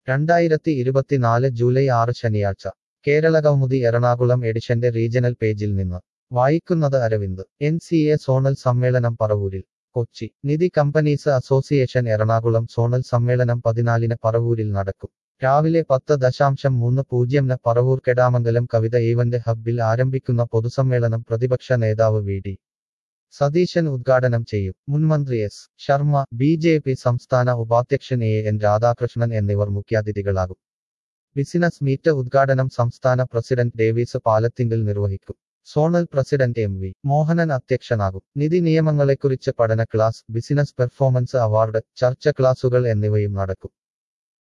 രണ്ടായിരത്തി ഇരുപത്തിനാല് ജൂലൈ ആറ് ശനിയാഴ്ച കേരളകൗമുദി എറണാകുളം എഡിഷന്റെ റീജണൽ പേജിൽ നിന്ന് വായിക്കുന്നത് Aravind N C A zonal സമ്മേളനം പറവൂരിൽ Kochi Nidhi companies association Ernakulam zonal സമ്മേളനം പതിനാലിന് പറവൂരിൽ നടക്കും രാവിലെ പത്ത് ദശാംശം മൂന്ന് പൂജ്യംന് പറവൂർ കെടാമംഗലം കവിത ഈവന്റ് ഹബ്ബിൽ ആരംഭിക്കുന്ന പൊതുസമ്മേളനം പ്രതിപക്ഷ നേതാവ് വി ഡി സതീശൻ ഉദ്ഘാടനം ചെയ്യും മുൻമന്ത്രി S Sharma B J P സംസ്ഥാന ഉപാധ്യക്ഷൻ എ എൻ രാധാകൃഷ്ണൻ എന്നിവർ മുഖ്യാതിഥികളാകും ബിസിനസ് മീറ്റ് ഉദ്ഘാടനം സംസ്ഥാന പ്രസിഡന്റ് ഡേവിസ് പാലത്തിങ്കൽ നിർവഹിക്കും zonal president M V Mohanan അധ്യക്ഷനാകും നിധി നിയമങ്ങളെക്കുറിച്ച് പഠന ക്ലാസ് ബിസിനസ് പെർഫോമൻസ് അവാർഡ് ചർച്ച ക്ലാസുകൾ എന്നിവയും നടക്കും